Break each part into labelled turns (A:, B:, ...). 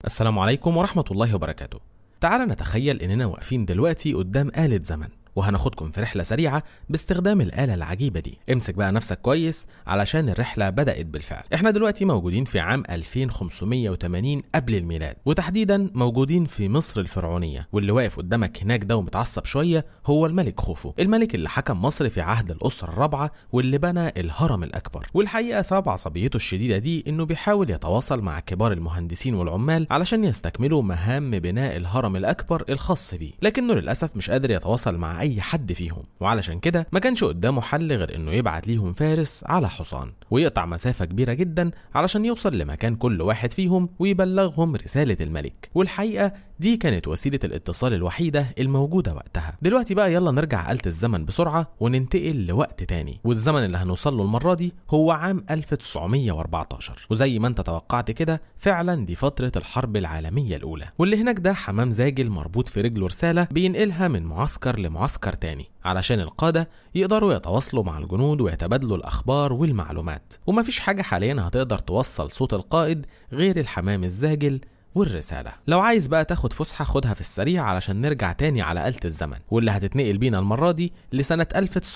A: السلام عليكم ورحمة الله وبركاته تعال نتخيل إننا واقفين دلوقتي قدام آلة زمن وهناخدكم في رحلة سريعة باستخدام الآلة العجيبة دي امسك بقى نفسك كويس علشان الرحلة بدأت بالفعل احنا دلوقتي موجودين في عام 2580 قبل الميلاد وتحديدا موجودين في مصر الفرعونية واللي واقف قدامك هناك ده ومتعصب شوية هو الملك خوفو الملك اللي حكم مصر في عهد الأسرة الرابعة واللي بنى الهرم الأكبر والحقيقة سبب عصبيته الشديدة دي إنه بيحاول يتواصل مع كبار المهندسين والعمال علشان يستكملوا مهام بناء الهرم الأكبر الخاص بيه لكنه للأسف مش قادر يتواصل مع أي حد فيهم وعلشان كده ما كانش قدامه حل غير إنه يبعت ليهم فارس على حصان ويقطع مسافة كبيرة جدا علشان يوصل لمكان كل واحد فيهم ويبلغهم رسالة الملك والحقيقة دي كانت وسيلة الاتصال الوحيدة الموجودة وقتها دلوقتي بقى يلا نرجع آلة الزمن بسرعة وننتقل لوقت تاني والزمن اللي هنوصل له المرة دي هو عام 1914 وزي ما انت توقعت كده فعلا دي فترة الحرب العالمية الأولى واللي هناك ده حمام زاجل مربوط في رجله رسالة بينقلها من معسكر لمعسكر تاني علشان القادة يقدروا يتواصلوا مع الجنود ويتبادلوا الأخبار والمعلومات ومفيش حاجة حاليا هتقدر توصل صوت القائد غير الحمام الزاجل والرسالة لو عايز بقى تاخد فسحة خدها في السريع علشان نرجع تاني على آلة الزمن واللي هتتنقل بينا المرة دي لسنة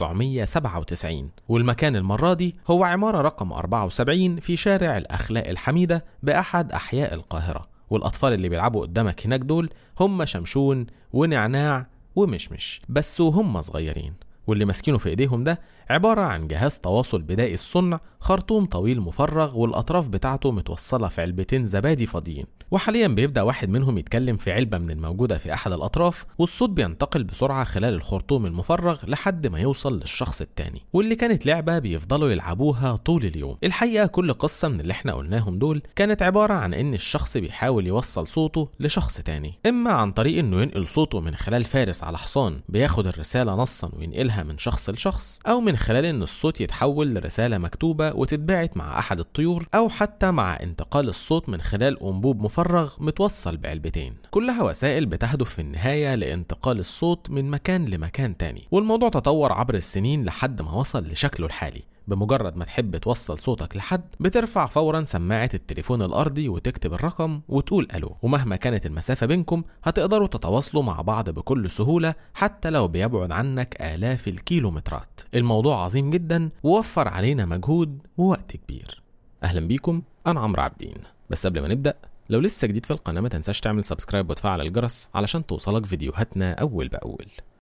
A: 1997 والمكان المرة دي هو عمارة رقم 74 في شارع الأخلاق الحميدة بأحد أحياء القاهرة والأطفال اللي بيلعبوا قدامك هناك دول هم شمشون ونعناع ومشمش بس وهم صغيرين واللي ماسكينه في ايديهم ده عبارة عن جهاز تواصل بدائي الصنع خرطوم طويل مفرغ والأطراف بتاعته متوصلة في علبتين زبادي فاضيين وحاليا بيبدأ واحد منهم يتكلم في علبة من الموجودة في أحد الأطراف والصوت بينتقل بسرعة خلال الخرطوم المفرغ لحد ما يوصل للشخص التاني واللي كانت لعبة بيفضلوا يلعبوها طول اليوم الحقيقة كل قصة من اللي احنا قلناهم دول كانت عبارة عن إن الشخص بيحاول يوصل صوته لشخص تاني إما عن طريق إنه ينقل صوته من خلال فارس على حصان بياخد الرسالة نصا وينقلها من شخص لشخص أو من خلال إن الصوت يتحول لرسالة مكتوبة وتتبعت مع أحد الطيور أو حتى مع انتقال الصوت من خلال أنبوب مفرغ متوصل بعلبتين كلها وسائل بتهدف في النهاية لانتقال الصوت من مكان لمكان تاني والموضوع تطور عبر السنين لحد ما وصل لشكله الحالي بمجرد ما تحب توصل صوتك لحد بترفع فورا سماعة التليفون الأرضي وتكتب الرقم وتقول ألو ومهما كانت المسافة بينكم هتقدروا تتواصلوا مع بعض بكل سهولة حتى لو بيبعد عنك آلاف الكيلومترات الموضوع عظيم جدا ووفر علينا مجهود ووقت كبير أهلا بيكم أنا عمرو عابدين بس قبل ما نبدأ لو لسه جديد في القناة ما تنساش تعمل سبسكرايب وتفعل الجرس علشان توصلك فيديوهاتنا أول بأول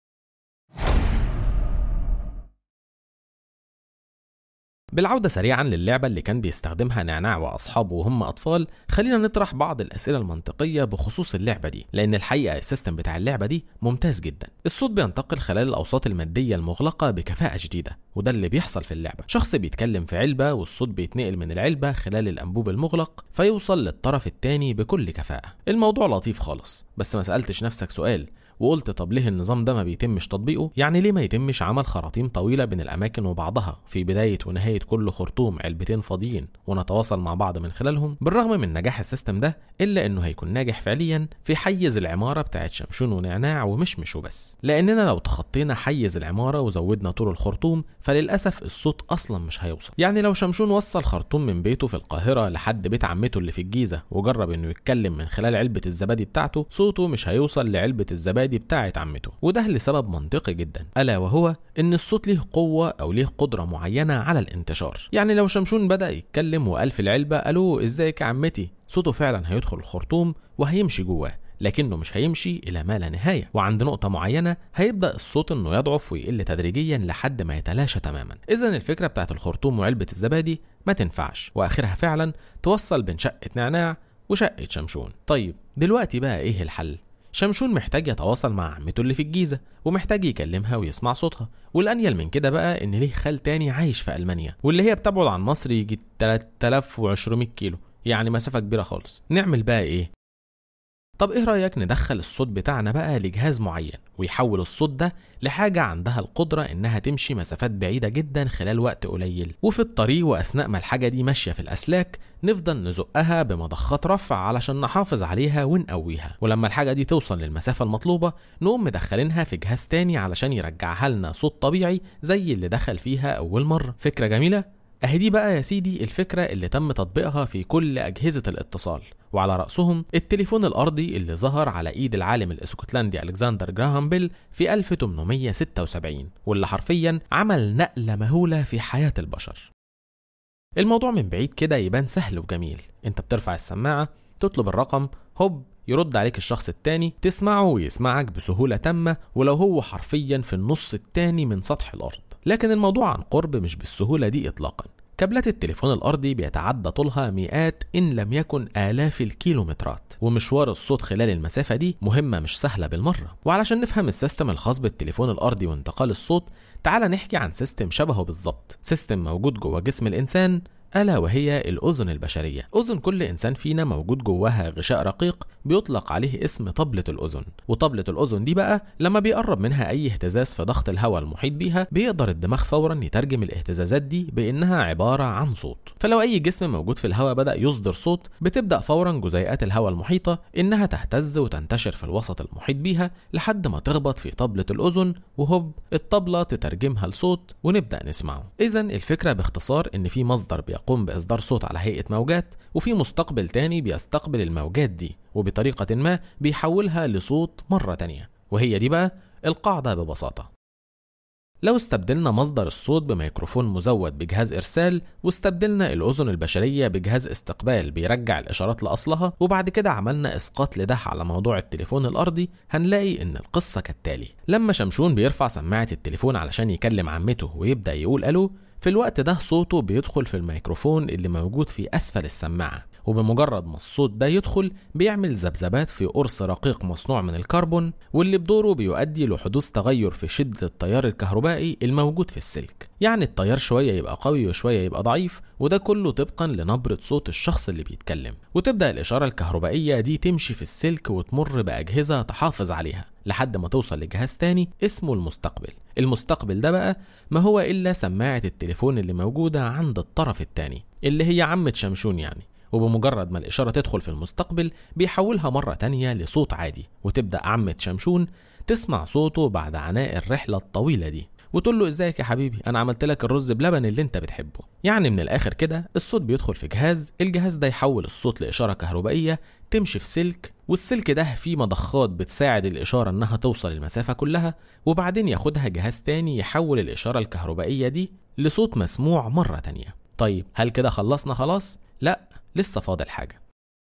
A: بالعودة سريعا للعبة اللي كان بيستخدمها نعناع وأصحابه وهم أطفال خلينا نطرح بعض الأسئلة المنطقية بخصوص اللعبة دي لأن الحقيقة السيستم بتاع اللعبة دي ممتاز جدا الصوت بينتقل خلال الأوساط المادية المغلقة بكفاءة شديدة وده اللي بيحصل في اللعبة شخص بيتكلم في علبة والصوت بيتنقل من العلبة خلال الأنبوب المغلق فيوصل للطرف التاني بكل كفاءة الموضوع لطيف خالص بس ما سألتش نفسك سؤال وقلت طب ليه النظام ده ما بيتمش تطبيقه يعني ليه ما يتمش عمل خراطيم طويله بين الاماكن وبعضها في بدايه ونهايه كل خرطوم علبتين فاضيين ونتواصل مع بعض من خلالهم بالرغم من نجاح السيستم ده الا انه هيكون ناجح فعليا في حيز العماره بتاعت شمشون ونعناع ومشمش وبس لاننا لو تخطينا حيز العماره وزودنا طول الخرطوم فللاسف الصوت اصلا مش هيوصل يعني لو شمشون وصل خرطوم من بيته في القاهره لحد بيت عمته اللي في الجيزه وجرب انه يتكلم من خلال علبه الزبادي بتاعته صوته مش هيوصل لعلبه الزبادي بتاعت عمته وده لسبب منطقي جدا الا وهو ان الصوت ليه قوه او ليه قدره معينه على الانتشار يعني لو شمشون بدا يتكلم وقال في العلبه الو ازيك يا عمتي صوته فعلا هيدخل الخرطوم وهيمشي جواه لكنه مش هيمشي إلى ما لا نهاية وعند نقطة معينة هيبدأ الصوت إنه يضعف ويقل تدريجيا لحد ما يتلاشى تماما إذا الفكرة بتاعت الخرطوم وعلبة الزبادي ما تنفعش وآخرها فعلا توصل بين شقة نعناع وشقة شمشون طيب دلوقتي بقى إيه الحل؟ شمشون محتاج يتواصل مع عمته اللي في الجيزة ومحتاج يكلمها ويسمع صوتها والأنيل من كده بقى إن ليه خال تاني عايش في ألمانيا واللي هي بتبعد عن مصر يجي 3200 كيلو يعني مسافة كبيرة خالص نعمل بقى إيه؟ طب ايه رأيك ندخل الصوت بتاعنا بقى لجهاز معين ويحول الصوت ده لحاجة عندها القدرة انها تمشي مسافات بعيدة جدا خلال وقت قليل وفي الطريق واثناء ما الحاجة دي ماشية في الاسلاك نفضل نزقها بمضخات رفع علشان نحافظ عليها ونقويها ولما الحاجة دي توصل للمسافة المطلوبة نقوم مدخلينها في جهاز تاني علشان يرجعها لنا صوت طبيعي زي اللي دخل فيها اول مرة فكرة جميلة اهي دي بقى يا سيدي الفكرة اللي تم تطبيقها في كل أجهزة الاتصال وعلى رأسهم التليفون الأرضي اللي ظهر على إيد العالم الإسكتلندي ألكسندر جراهام بيل في 1876 واللي حرفيا عمل نقلة مهولة في حياة البشر الموضوع من بعيد كده يبان سهل وجميل انت بترفع السماعة تطلب الرقم هوب يرد عليك الشخص التاني تسمعه ويسمعك بسهولة تامة ولو هو حرفيا في النص التاني من سطح الأرض لكن الموضوع عن قرب مش بالسهولة دي إطلاقا كابلات التليفون الأرضي بيتعدى طولها مئات إن لم يكن آلاف الكيلومترات ومشوار الصوت خلال المسافة دي مهمة مش سهلة بالمرة وعلشان نفهم السيستم الخاص بالتليفون الأرضي وانتقال الصوت تعال نحكي عن سيستم شبهه بالظبط سيستم موجود جوه جسم الإنسان ألا وهي الأذن البشرية أذن كل إنسان فينا موجود جواها غشاء رقيق بيطلق عليه اسم طبلة الأذن وطبلة الأذن دي بقى لما بيقرب منها أي اهتزاز في ضغط الهواء المحيط بيها بيقدر الدماغ فورا يترجم الاهتزازات دي بإنها عبارة عن صوت فلو أي جسم موجود في الهواء بدأ يصدر صوت بتبدأ فورا جزيئات الهواء المحيطة إنها تهتز وتنتشر في الوسط المحيط بيها لحد ما تخبط في طبلة الأذن وهوب الطبلة تترجمها لصوت ونبدأ نسمعه إذا الفكرة باختصار إن في مصدر بيقوم بإصدار صوت على هيئة موجات وفي مستقبل تاني بيستقبل الموجات دي وبطريقة ما بيحولها لصوت مرة تانية وهي دي بقى القاعدة ببساطة لو استبدلنا مصدر الصوت بميكروفون مزود بجهاز إرسال واستبدلنا الأذن البشرية بجهاز استقبال بيرجع الإشارات لأصلها وبعد كده عملنا إسقاط لده على موضوع التليفون الأرضي هنلاقي إن القصة كالتالي لما شمشون بيرفع سماعة التليفون علشان يكلم عمته ويبدأ يقول ألو في الوقت ده صوته بيدخل في الميكروفون اللي موجود في أسفل السماعة وبمجرد ما الصوت ده يدخل بيعمل ذبذبات في قرص رقيق مصنوع من الكربون واللي بدوره بيؤدي لحدوث تغير في شدة التيار الكهربائي الموجود في السلك يعني التيار شوية يبقى قوي وشوية يبقى ضعيف وده كله طبقا لنبرة صوت الشخص اللي بيتكلم وتبدأ الإشارة الكهربائية دي تمشي في السلك وتمر بأجهزة تحافظ عليها لحد ما توصل لجهاز تاني اسمه المستقبل المستقبل ده بقى ما هو إلا سماعة التليفون اللي موجودة عند الطرف التاني اللي هي عمة شمشون يعني وبمجرد ما الإشارة تدخل في المستقبل بيحولها مرة تانية لصوت عادي وتبدأ عمة شمشون تسمع صوته بعد عناء الرحلة الطويلة دي وتقول له ازيك يا حبيبي انا عملت لك الرز بلبن اللي انت بتحبه يعني من الاخر كده الصوت بيدخل في جهاز الجهاز ده يحول الصوت لاشاره كهربائيه تمشي في سلك والسلك ده فيه مضخات بتساعد الاشاره انها توصل المسافه كلها وبعدين ياخدها جهاز تاني يحول الاشاره الكهربائيه دي لصوت مسموع مره تانيه طيب هل كده خلصنا خلاص لا لسه فاضل حاجه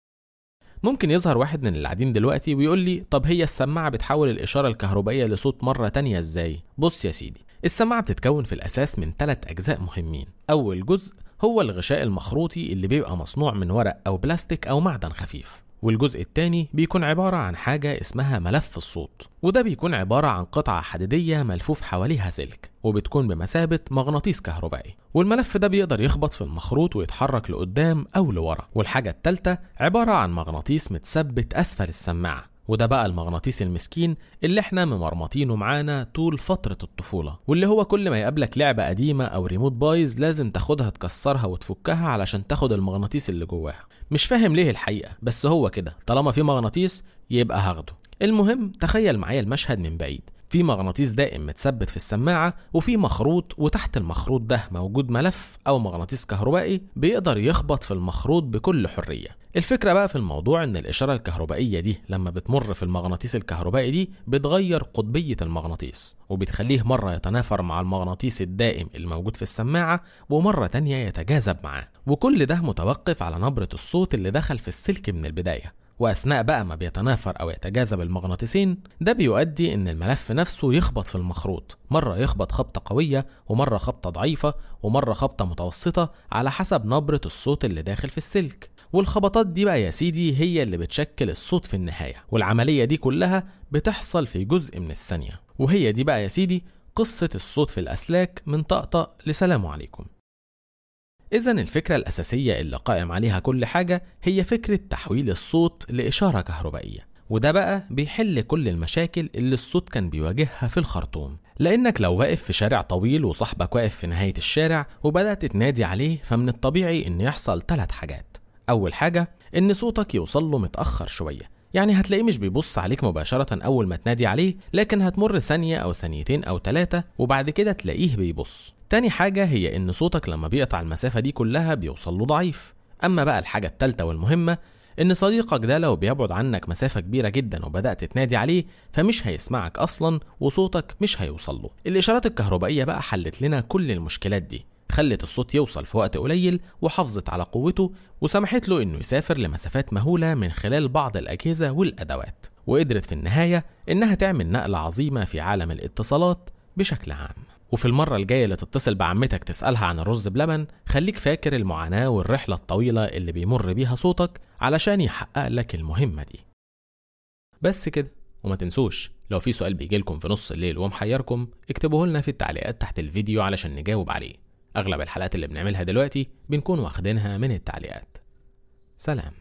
A: ممكن يظهر واحد من اللي قاعدين دلوقتي ويقول لي طب هي السماعة بتحول الإشارة الكهربائية لصوت مرة تانية إزاي؟ بص يا سيدي السماعة بتتكون في الأساس من ثلاث أجزاء مهمين أول جزء هو الغشاء المخروطي اللي بيبقى مصنوع من ورق أو بلاستيك أو معدن خفيف والجزء الثاني بيكون عبارة عن حاجة اسمها ملف الصوت وده بيكون عبارة عن قطعة حديدية ملفوف حواليها سلك وبتكون بمثابة مغناطيس كهربائي والملف ده بيقدر يخبط في المخروط ويتحرك لقدام أو لورا والحاجة التالتة عبارة عن مغناطيس متثبت أسفل السماعة وده بقى المغناطيس المسكين اللي احنا ممرمطينه معانا طول فترة الطفولة واللي هو كل ما يقابلك لعبة قديمة أو ريموت بايظ لازم تاخدها تكسرها وتفكها علشان تاخد المغناطيس اللي جواها مش فاهم ليه الحقيقة بس هو كده طالما في مغناطيس يبقى هاخده المهم تخيل معايا المشهد من بعيد في مغناطيس دائم متثبت في السماعة وفي مخروط وتحت المخروط ده موجود ملف أو مغناطيس كهربائي بيقدر يخبط في المخروط بكل حرية الفكرة بقى في الموضوع إن الإشارة الكهربائية دي لما بتمر في المغناطيس الكهربائي دي بتغير قطبية المغناطيس وبتخليه مرة يتنافر مع المغناطيس الدائم الموجود في السماعة ومرة تانية يتجاذب معاه وكل ده متوقف على نبرة الصوت اللي دخل في السلك من البداية واثناء بقى ما بيتنافر او يتجاذب المغناطيسين ده بيؤدي ان الملف نفسه يخبط في المخروط مره يخبط خبطه قويه ومره خبطه ضعيفه ومره خبطه متوسطه على حسب نبره الصوت اللي داخل في السلك والخبطات دي بقى يا سيدي هي اللي بتشكل الصوت في النهايه والعمليه دي كلها بتحصل في جزء من الثانيه وهي دي بقى يا سيدي قصه الصوت في الاسلاك من طقطق لسلام عليكم إذا الفكرة الأساسية اللي قائم عليها كل حاجة هي فكرة تحويل الصوت لإشارة كهربائية وده بقى بيحل كل المشاكل اللي الصوت كان بيواجهها في الخرطوم لأنك لو واقف في شارع طويل وصاحبك واقف في نهاية الشارع وبدأت تنادي عليه فمن الطبيعي إن يحصل ثلاث حاجات أول حاجة إن صوتك يوصل له متأخر شوية يعني هتلاقيه مش بيبص عليك مباشرة أول ما تنادي عليه لكن هتمر ثانية أو ثانيتين أو ثلاثة وبعد كده تلاقيه بيبص تاني حاجة هي إن صوتك لما بيقطع المسافة دي كلها بيوصل له ضعيف أما بقى الحاجة التالتة والمهمة إن صديقك ده لو بيبعد عنك مسافة كبيرة جدا وبدأت تنادي عليه فمش هيسمعك أصلا وصوتك مش هيوصل له الإشارات الكهربائية بقى حلت لنا كل المشكلات دي خلت الصوت يوصل في وقت قليل وحافظت على قوته وسمحت له انه يسافر لمسافات مهولة من خلال بعض الأجهزة والأدوات وقدرت في النهاية انها تعمل نقلة عظيمة في عالم الاتصالات بشكل عام وفي المرة الجاية اللي تتصل بعمتك تسألها عن الرز بلبن خليك فاكر المعاناة والرحلة الطويلة اللي بيمر بيها صوتك علشان يحقق لك المهمة دي بس كده وما تنسوش لو في سؤال بيجيلكم في نص الليل ومحيركم اكتبوه لنا في التعليقات تحت الفيديو علشان نجاوب عليه أغلب الحلقات اللي بنعملها دلوقتي بنكون واخدينها من التعليقات سلام